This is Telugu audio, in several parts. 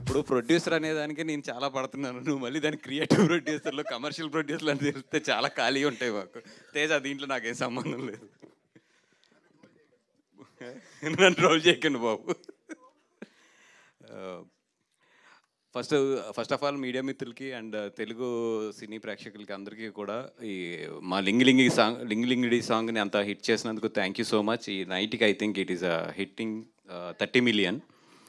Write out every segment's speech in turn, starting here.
ఇప్పుడు ప్రొడ్యూసర్ అనే దానికి నేను చాలా పడుతున్నాను నువ్వు మళ్ళీ దాని క్రియేటివ్ ప్రొడ్యూసర్లు కమర్షియల్ ప్రొడ్యూసర్లు అని తెలిస్తే చాలా ఖాళీ ఉంటాయి మాకు తేజ దీంట్లో నాకేం సంబంధం లేదు నన్ను ట్రోల్ చేయకండి బాబు first first of all media మిత్రులకి అండ్ తెలుగు సినీ ప్రేక్షకులకి అందరికీ కూడా ఈ మా లింగి లింగి సాంగ్ లింగి లింగిడి సాంగ్ని అంత హిట్ చేసినందుకు థ్యాంక్ యూ సో మచ్ ఈ నైట్కి I think it is hitting thirty million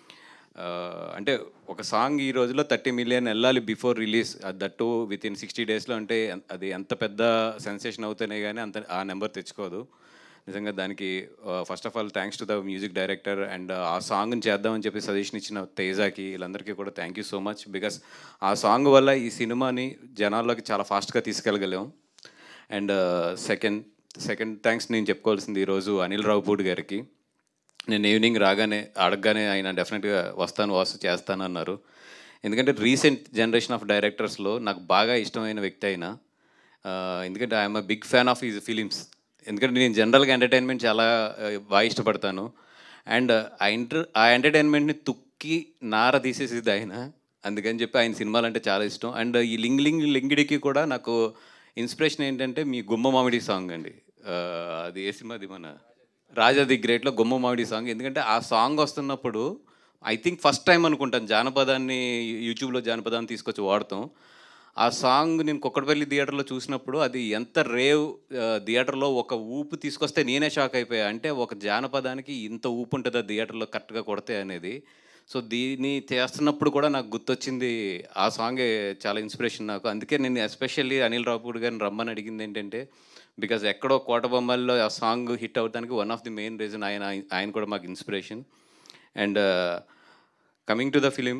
అంటే ఒక సాంగ్ ఈ రోజులో థర్టీ మిలియన్ వెళ్ళాలి before release that within sixty డేస్లో అంటే ఎన్- అది ఎంత పెద్ద సెన్సేషన్ అవుతేనే కానీ అంత ఆ నెంబర్ తెచ్చుకోదు నిజంగా దానికి first of all thanks to the music director and ఆ సాంగ్ని చేద్దామని చెప్పి సజెషన్ ఇచ్చిన తేజాకి వీళ్ళందరికీ కూడా thank you so much because ఆ సాంగ్ వల్ల ఈ సినిమాని జనాల్లోకి చాలా ఫాస్ట్గా తీసుకెళ్ళగలేం అండ్ సెకండ్ సెకండ్ థ్యాంక్స్ నేను చెప్పుకోవాల్సింది ఈరోజు అనిల్ రావుపూడి గారికి నేను ఈవినింగ్ రాగానే అడగగానే ఆయన డెఫినెట్గా వస్తాను వాసు చేస్తాను అన్నారు ఎందుకంటే రీసెంట్ జనరేషన్ ఆఫ్ డైరెక్టర్స్లో నాకు బాగా ఇష్టమైన వ్యక్తి అయినా ఎందుకంటే I'm a big fan of his films ఎందుకంటే నేను జనరల్గా ఎంటర్టైన్మెంట్ చాలా ఆ, బాగా ఇష్టపడతాను అండ్ ఆ ఇంటర్ ఆ ఎంటర్టైన్మెంట్ని తుక్కి నార తీసేసేది ఆయన అందుకని చెప్పి ఆయన సినిమాలు అంటే చాలా ఇష్టం అండ్ ఈ లింగ్ లింగ్ లింగిడికి కూడా నాకు ఇన్స్పిరేషన్ ఏంటంటే మీ గుమ్మ మామిడి సాంగ్ అండి ఆ, అది ఏ సినిమా అది మన రాజా ది గ్రేట్లో గుమ్మ మామిడి సాంగ్ ఎందుకంటే ఆ సాంగ్ వస్తున్నప్పుడు ఐ థింక్ ఫస్ట్ టైం అనుకుంటాను జానపదాన్ని యూట్యూబ్లో జానపదాన్ని తీసుకొచ్చి వాడతాం ఆ సాంగ్ నేను కుక్కడపల్లి థియేటర్లో చూసినప్పుడు అది ఎంత రేవ్ ఆ, థియేటర్లో ఒక ఊపు తీసుకొస్తే నేనే షాక్ అయిపోయా అంటే ఒక జానపదానికి ఇంత ఊపు ఉంటుందా థియేటర్లో కరెక్ట్గా కొడితే అనేది సో దీన్ని చేస్తున్నప్పుడు కూడా నాకు గుర్తొచ్చింది ఆ సాంగే చాలా ఇన్స్పిరేషన్ నాకు అందుకే నేను ఎస్పెషల్లీ అనిల్ రావుపూడి గారిని రమ్మని అడిగింది ఏంటంటే బికాజ్ ఎక్కడో కోట బొమ్మల్లో ఆ సాంగ్ హిట్ అవడానికి one of the main reason ఆయన ఆయన కూడా మాకు inspiration and coming to the film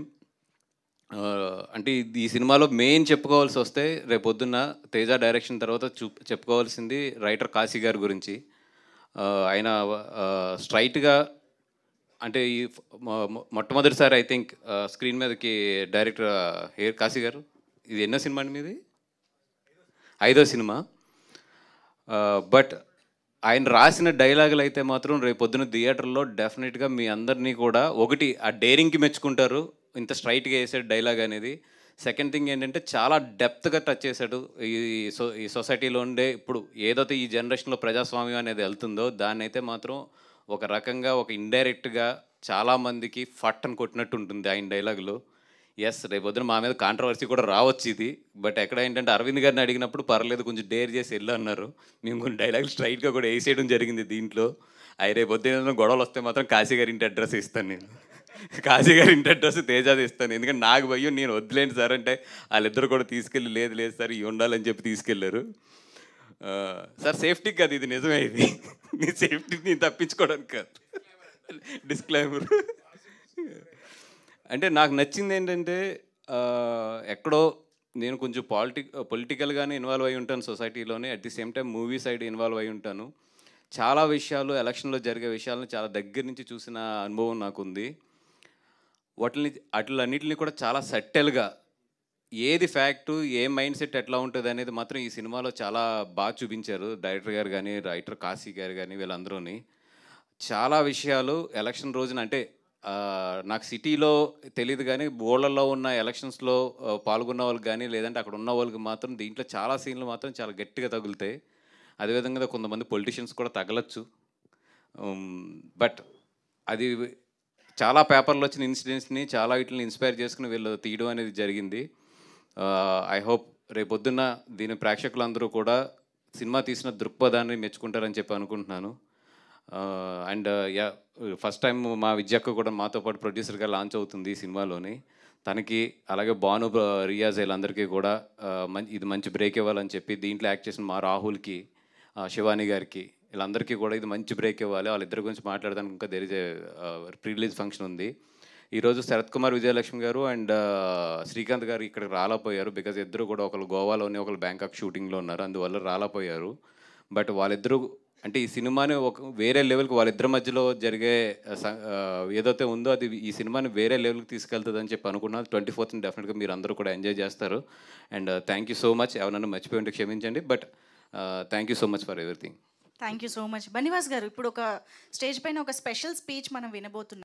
అంటే ఇది- ఈ సినిమాలో మెయిన్ చెప్పుకోవాల్సి వస్తే రేపు పొద్దున్న తేజ డైరెక్షన్ తర్వాత చూ చెప్పుకోవాల్సింది రైటర్ కాశీ గారి గురించి ఆ, ఆయన స్ట్రైట్గా అంటే ఈ ఫ- మొ- మొ- మొట్టమొదటిసారి ఐ థింక్ స్క్రీన్ మీదకి డైరెక్టర్ హేర్ కాశీ గారు ఇది ఎన్నో సినిమా అండి మీది ఐదో సినిమా బట్ ఆయన రాసిన డైలాగులు అయితే మాత్రం రేపు పొద్దున థియేటర్లో డెఫినెట్గా మీ అందరినీ కూడా ఒకటి ఆ డేరింగ్కి మెచ్చుకుంటారు ఇంత స్ట్రైట్గా వేసాడు డైలాగ్ అనేది సెకండ్ థింగ్ ఏంటంటే చాలా డెప్త్గా టచ్ చేశాడు ఈ సో ఈ సొసైటీలో ఉండే ఇప్పుడు ఏదైతే ఈ జనరేషన్లో ప్రజాస్వామ్యం అనేది వెళ్తుందో దాన్ని అయితే మాత్రం ఒక రకంగా ఒక ఇండైరెక్ట్గా చాలామందికి ఫట్ అని కొట్టినట్టు ఉంటుంది ఆయన డైలాగులు ఎస్ రేపొద్దున మా మీద కాంట్రవర్సీ కూడా రావచ్చు ఇది బట్ ఎక్కడ ఏంటంటే అరవింద్ గారిని అడిగినప్పుడు పర్లేదు కొంచెం డేర్ చేసి వెళ్ళు అన్నారు మేము కొన్ని డైలాగులు స్ట్రైట్గా కూడా వేసేయడం జరిగింది దీంట్లో అవి రేపొద్దున ఏదైనా గొడవలు వస్తే మాత్రం కాశీ గారి ఇంటి అడ్రస్ ఇస్తాను నేను కాశీ గారి ఇంటి అడ్రస్ తేజాది ఇస్తాను ఎందుకంటే నాకు భయం నేను వద్దులేండి సార్ అంటే వాళ్ళిద్దరు కూడా తీసుకెళ్ళి లేదు లేదు సార్ ఇవి ఉండాలని చెప్పి తీసుకెళ్ళారు ఆ, సార్ సేఫ్టీకి కాదు ఇది నిజమే ఇది నీ సేఫ్టీని తప్పించుకోవడానికి కాదు డిస్క్లైమర్ అంటే నాకు నచ్చింది ఏంటంటే ఆ, ఎక్కడో నేను కొంచెం పాలిటిక్ పొలిటికల్గానే ఇన్వాల్వ్ అయి ఉంటాను సొసైటీలోనే at the same time movie side involve అయి ఉంటాను చాలా విషయాలు ఎలక్షన్లో జరిగే విషయాలను చాలా దగ్గర నుంచి చూసిన అనుభవం నాకుంది వాటిని అట్లన్నిటిని కూడా చాలా సట్టెల్గా ఏది ఫ్యాక్టు ఏ మైండ్ సెట్ ఎట్లా ఉంటుంది అనేది మాత్రం ఈ సినిమాలో చాలా బాగా చూపించారు డైరెక్టర్ గారు కానీ రైటర్ కాశీ గారు కానీ వీళ్ళందరూని చాలా విషయాలు ఎలక్షన్ రోజున అంటే ఆ, నాకు సిటీలో తెలియదు కానీ బోర్డర్లో ఉన్న ఎలక్షన్స్లో ఆ, పాల్గొన్న వాళ్ళకి కానీ లేదంటే అక్కడ ఉన్న వాళ్ళకి మాత్రం దీంట్లో చాలా సీన్లు మాత్రం చాలా గట్టిగా తగులుతాయి అదేవిధంగా కొంతమంది పొలిటీషియన్స్ కూడా తగలచ్చు బట్ అది చాలా పేపర్లో వచ్చిన ఇన్సిడెంట్స్ని చాలా వీటిని ఇన్స్పైర్ చేసుకుని వీళ్ళు తీయడం అనేది జరిగింది ఐ హోప్ రేపొద్దున్న దీని ప్రేక్షకులందరూ కూడా సినిమా తీసిన దృక్పథాన్ని మెచ్చుకుంటారని చెప్పి అనుకుంటున్నాను అండ్ యా ఫస్ట్ టైం మా విద్యక్క కూడా మాతో పాటు ప్రొడ్యూసర్గా లాంచ్ అవుతుంది ఈ సినిమాలోని తనకి అలాగే భాను బ- రియాజ్ వీళ్ళందరికీ కూడా ఆ, మంచి ఇది మంచి బ్రేక్ ఇవ్వాలని చెప్పి దీంట్లో యాక్ట్ చేసిన మా రాహుల్కి ఆ, శివాని గారికి వీళ్ళందరికీ కూడా ఇది మంచి బ్రేక్ ఇవ్వాలి వాళ్ళిద్దరి గురించి మాట్లాడడానికి ఇంకా there is pre release function ఉంది ఈరోజు శరత్ కుమార్ విజయలక్ష్మి గారు అండ్ శ్రీకాంత్ గారు ఇక్కడికి రాలేకపోయారు బికాజ్ ఇద్దరు కూడా ఒకరు గోవాలోని ఒకరు బ్యాంకాక్ షూటింగ్లో ఉన్నారు అందువల్ల రాలేకపోయారు బట్ వాళ్ళిద్దరూ అంటే ఈ సినిమాని ఒక వేరే లెవెల్కి వాళ్ళిద్దరి మధ్యలో జరిగే ఆ, స- ఆ, ఏదైతే ఉందో అది ఈ సినిమాని వేరే లెవెల్కి తీసుకెళ్తుంది అని చెప్పి అనుకున్నాను ట్వంటీ ఫోర్త్ డెఫినెట్గా మీరు అందరూ కూడా ఎంజాయ్ చేస్తారు and thank you so much ఎవరన్నా మర్చిపోయి ఉంటే క్షమించండి but thank you so much for everything thank you so much Banivas గారు ఇప్పుడు ఒక స్టేజ్ పైన ఒక స్పెషల్ స్పీచ్ మనం వినబోతున్నాం